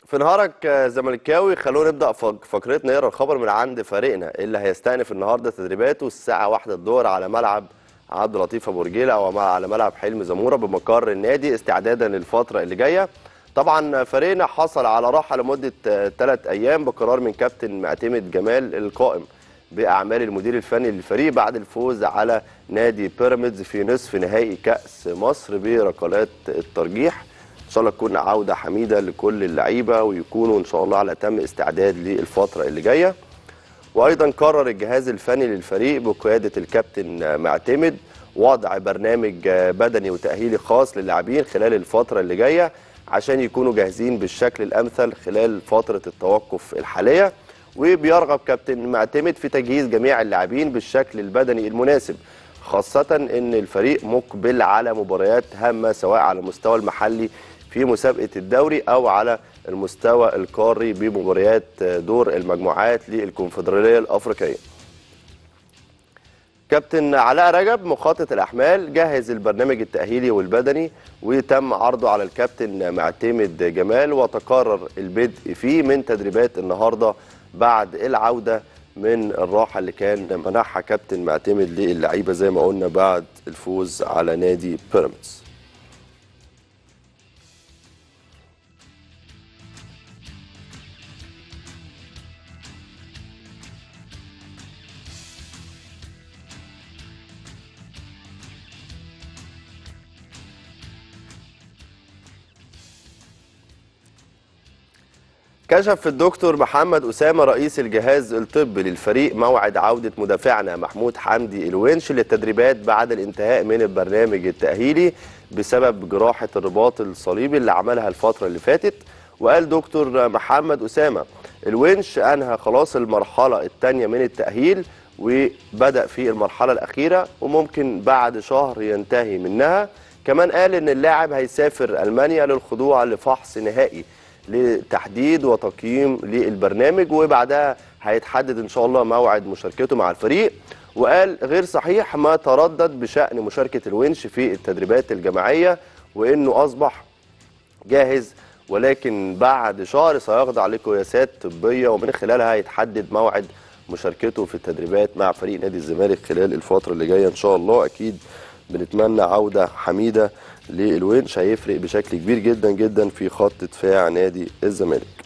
في نهارك زملكاوي خلونا نبدا فق- فقرتنا نقرا الخبر من عند فريقنا اللي هيستأنف النهارده تدريباته الساعه 1 الظهر على ملعب عبد اللطيف ابو رجيله او مع- على ملعب حلمي زموره بمقر النادي استعدادا للفتره اللي جايه طبعا فريقنا حصل على راحه لمده ثلاث ايام بقرار من كابتن معتمد جمال القائم باعمال المدير الفني للفريق بعد الفوز على نادي بيراميدز في نصف نهائي كاس مصر بركلات الترجيح ان شاء الله تكون عوده حميده لكل اللعيبه ويكونوا ان شاء الله على اتم استعداد للفتره اللي جايه وايضا قرر الجهاز الفني للفريق بقياده الكابتن معتمد وضع برنامج بدني وتاهيلي خاص للاعبين خلال الفتره اللي جايه عشان يكونوا جاهزين بالشكل الامثل خلال فتره التوقف الحاليه وبيرغب كابتن معتمد في تجهيز جميع اللاعبين بالشكل البدني المناسب خاصة ان الفريق مقبل على مباريات هامة سواء على المستوى المحلي في مسابقة الدوري او على المستوى القاري بمباريات دور المجموعات للكونفدرالية الافريقية كابتن علاء رجب مخطط الاحمال جهز البرنامج التاهيلي والبدني وتم عرضه على الكابتن معتمد جمال وتقرر البدء فيه من تدريبات النهارده بعد العوده من الراحه اللي كان منحها كابتن معتمد للعيبه زي ما قلنا بعد الفوز على نادي بيراميدز كشف الدكتور محمد أسامة رئيس الجهاز الطبي للفريق موعد عودة مدافعنا محمود حمدي الونش للتدريبات بعد الانتهاء من البرنامج التأهيلي بسبب جراحة الرباط الصليبي اللي عملها الفترة اللي فاتت وقال دكتور محمد أسامة الونش أنهى خلاص المرحلة الثانية من التأهيل وبدأ في المرحلة الأخيرة وممكن بعد شهر ينتهي منها كمان قال إن اللاعب هيسافر ألمانيا للخضوع لفحص نهائي لتحديد وتقييم للبرنامج وبعدها هيتحدد ان شاء الله موعد مشاركته مع الفريق وقال غير صحيح ما تردد بشأن مشاركة الونش في التدريبات الجماعية وانه اصبح جاهز ولكن بعد شهر سيخضع لقياسات طبية ومن خلالها يتحدد موعد مشاركته في التدريبات مع فريق نادي الزمالك خلال الفترة اللي جاية ان شاء الله اكيد بنتمنى عودة حميدة للونش هيفرق بشكل كبير جدا جدا في خط دفاع نادي الزمالك